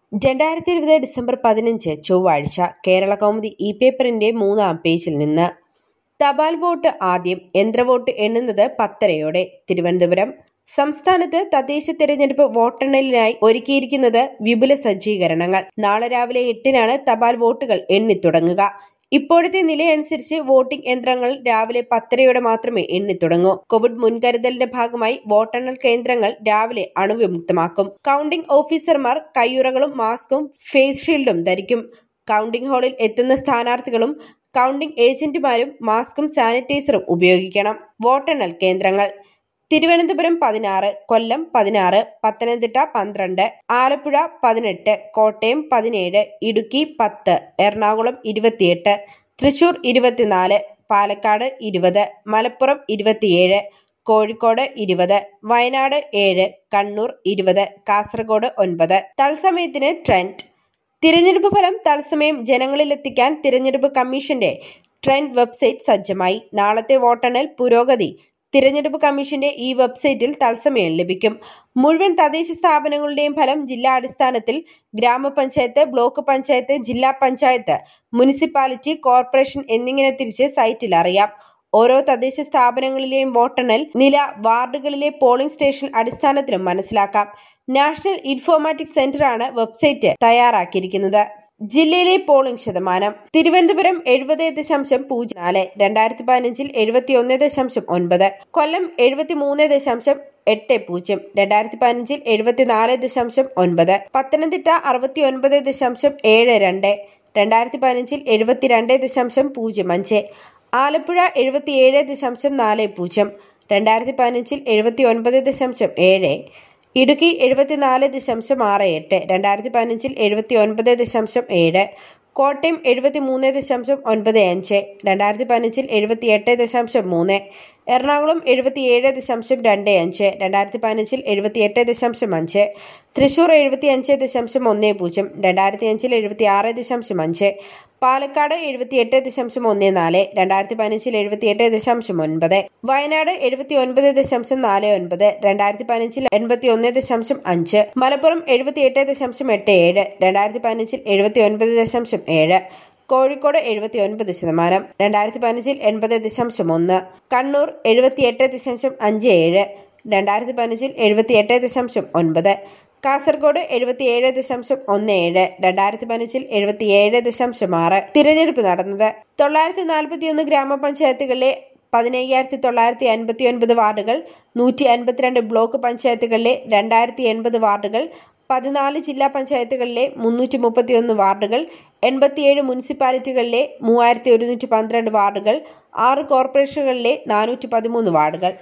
രണ്ടായിരത്തി ഇരുപത് ഡിസംബർ പതിനഞ്ച് ചൊവ്വാഴ്ച കേരള കൗമുദി ഇ പേപ്പറിന്റെ മൂന്നാം പേജിൽ നിന്ന് തപാൽ വോട്ട് ആദ്യം യന്ത്രവോട്ട് എണ്ണുന്നത് പത്തരയോടെ തിരുവനന്തപുരം സംസ്ഥാനത്ത് തദ്ദേശ തെരഞ്ഞെടുപ്പ് വോട്ടെണ്ണലിനായി ഒരുക്കിയിരിക്കുന്നത് വിപുല സജ്ജീകരണങ്ങൾ നാളെ രാവിലെ എട്ടിനാണ് തപാൽ വോട്ടുകൾ എണ്ണിത്തുടങ്ങുക ഇപ്പോഴത്തെ നിലയനുസരിച്ച് വോട്ടിംഗ് യന്ത്രങ്ങൾ രാവിലെ പത്തരയോടെ മാത്രമേ എണ്ണിത്തുടങ്ങൂ കോവിഡ് മുൻകരുതലിന്റെ ഭാഗമായി വോട്ടെണ്ണൽ കേന്ദ്രങ്ങൾ രാവിലെ അണുവിമുക്തമാക്കും കൌണ്ടിംഗ് ഓഫീസർമാർ കയ്യുറകളും മാസ്കും ഫേസ് ഷീൽഡും ധരിക്കും കൌണ്ടിംഗ് ഹാളിൽ എത്തുന്ന സ്ഥാനാർത്ഥികളും കൌണ്ടിംഗ് ഏജന്റുമാരും മാസ്കും സാനിറ്റൈസറും ഉപയോഗിക്കണം വോട്ടെണ്ണൽ കേന്ദ്രങ്ങൾ തിരുവനന്തപുരം പതിനാറ് കൊല്ലം പതിനാറ് പത്തനംതിട്ട പന്ത്രണ്ട് ആലപ്പുഴ പതിനെട്ട് കോട്ടയം പതിനേഴ് ഇടുക്കി പത്ത് എറണാകുളം ഇരുപത്തിയെട്ട് തൃശൂർ ഇരുപത്തിനാല് പാലക്കാട് ഇരുപത് മലപ്പുറം ഇരുപത്തിയേഴ് കോഴിക്കോട് ഇരുപത് വയനാട് ഏഴ് കണ്ണൂർ ഇരുപത് കാസർഗോഡ് ഒൻപത് തത്സമയത്തിന് ട്രെൻഡ് തിരഞ്ഞെടുപ്പ് ഫലം തത്സമയം ജനങ്ങളിലെത്തിക്കാൻ തിരഞ്ഞെടുപ്പ് കമ്മീഷന്റെ ട്രെൻഡ് വെബ്സൈറ്റ് സജ്ജമായി നാളത്തെ വോട്ടെണ്ണൽ പുരോഗതി തിരഞ്ഞെടുപ്പ് കമ്മീഷന്റെ ഈ വെബ്സൈറ്റിൽ തത്സമയം ലഭിക്കും മുഴുവൻ തദ്ദേശ സ്ഥാപനങ്ങളുടെയും ഫലം ജില്ലാ അടിസ്ഥാനത്തിൽ ഗ്രാമപഞ്ചായത്ത് ബ്ലോക്ക് പഞ്ചായത്ത് ജില്ലാ പഞ്ചായത്ത് മുനിസിപ്പാലിറ്റി കോർപ്പറേഷൻ എന്നിങ്ങനെ തിരിച്ച് സൈറ്റിൽ അറിയാം ഓരോ തദ്ദേശ സ്ഥാപനങ്ങളിലെയും വോട്ടെണ്ണൽ നില വാർഡുകളിലെ പോളിംഗ് സ്റ്റേഷൻ അടിസ്ഥാനത്തിലും മനസ്സിലാക്കാം നാഷണൽ ഇൻഫോർമാറ്റിക് സെന്ററാണ് വെബ്സൈറ്റ് തയ്യാറാക്കിയിരിക്കുന്നത് ജില്ലയിലെ പോളിംഗ് ശതമാനം തിരുവനന്തപുരം എഴുപത് ദശാംശം പൂജ്യം നാല് രണ്ടായിരത്തി പതിനഞ്ചിൽ എഴുപത്തി ഒന്ന് ദശാംശം ഒൻപത് കൊല്ലം എഴുപത്തി മൂന്ന് ദശാംശം എട്ട് പൂജ്യം രണ്ടായിരത്തി പതിനഞ്ചിൽ എഴുപത്തിനാല് ദശാംശം ഒൻപത് പത്തനംതിട്ട അറുപത്തി ഒൻപത് ദശാംശം ഏഴ് രണ്ട് രണ്ടായിരത്തി പതിനഞ്ചിൽ എഴുപത്തിരണ്ട് ദശാംശം പൂജ്യം അഞ്ച് ആലപ്പുഴ എഴുപത്തിയേഴ് ദശാംശം നാല് പൂജ്യം രണ്ടായിരത്തി പതിനഞ്ചിൽ എഴുപത്തി ഒൻപത് ദശാംശം ഏഴ് ഇടുക്കി എഴുപത്തിനാല് ദശാംശം ആറ് എട്ട് രണ്ടായിരത്തി പതിനഞ്ചിൽ എഴുപത്തി ഒൻപത് ദശാംശം ഏഴ് കോട്ടയം എഴുപത്തി മൂന്ന് ദശാംശം ഒൻപത് അഞ്ച് രണ്ടായിരത്തി പതിനഞ്ചിൽ എഴുപത്തി എട്ട് ദശാംശം മൂന്ന് എറണാകുളം എഴുപത്തിയേഴ് ദശാംശം രണ്ട് അഞ്ച് രണ്ടായിരത്തി പതിനഞ്ചിൽ എഴുപത്തി എട്ട് ദശാംശം അഞ്ച് തൃശൂർ എഴുപത്തി അഞ്ച് ദശാംശം ഒന്ന് പൂജ്യം രണ്ടായിരത്തി അഞ്ചിൽ എഴുപത്തി ആറ് ദശാംശം അഞ്ച് പാലക്കാട് എഴുപത്തിയെട്ട് ദശാംശം ഒന്ന് നാല് രണ്ടായിരത്തി പതിനഞ്ചിൽ എഴുപത്തിയെട്ട് ദശാംശം ഒൻപത് വയനാട് എഴുപത്തി ഒൻപത് ദശാംശം നാല് ഒൻപത് രണ്ടായിരത്തി പതിനഞ്ചിൽ എൺപത്തി ഒന്ന് ദശാംശം അഞ്ച് മലപ്പുറം എഴുപത്തിയെട്ട് ദശാംശം എട്ട് ഏഴ് രണ്ടായിരത്തി പതിനഞ്ചിൽ എഴുപത്തി ഒൻപത് ദശാംശം ഏഴ് കോഴിക്കോട് എഴുപത്തി ഒൻപത് ശതമാനം രണ്ടായിരത്തി പതിനഞ്ചിൽ എൺപത് ദശാംശം ഒന്ന് കണ്ണൂർ എഴുപത്തിയെട്ട് ദശാംശം അഞ്ച് ഏഴ് രണ്ടായിരത്തി പതിനഞ്ചിൽ എഴുപത്തിയെട്ട് ദശാംശം ഒൻപത് കാസർഗോഡ് എഴുപത്തിയേഴ് ദശാംശം ഒന്ന് ഏഴ് രണ്ടായിരത്തി പതിനഞ്ചിൽ എഴുപത്തിയേഴ് ദശാംശം ആറ് തിരഞ്ഞെടുപ്പ് നടന്നത് തൊള്ളായിരത്തി നാൽപ്പത്തിയൊന്ന് ഗ്രാമപഞ്ചായത്തുകളിലെ പതിനയ്യായിരത്തി തൊള്ളായിരത്തി അൻപത്തി ഒൻപത് വാർഡുകൾ നൂറ്റി അൻപത്തിരണ്ട് ബ്ലോക്ക് പഞ്ചായത്തുകളിലെ രണ്ടായിരത്തി എൺപത് വാർഡുകൾ പതിനാല് ജില്ലാ പഞ്ചായത്തുകളിലെ മുന്നൂറ്റി മുപ്പത്തിയൊന്ന് വാർഡുകൾ എൺപത്തിയേഴ് മുനിസിപ്പാലിറ്റികളിലെ മൂവായിരത്തി ഒരുന്നൂറ്റി പന്ത്രണ്ട് വാർഡുകൾ ആറ് കോർപ്പറേഷനുകളിലെ നാനൂറ്റി പതിമൂന്ന് വാർഡുകൾ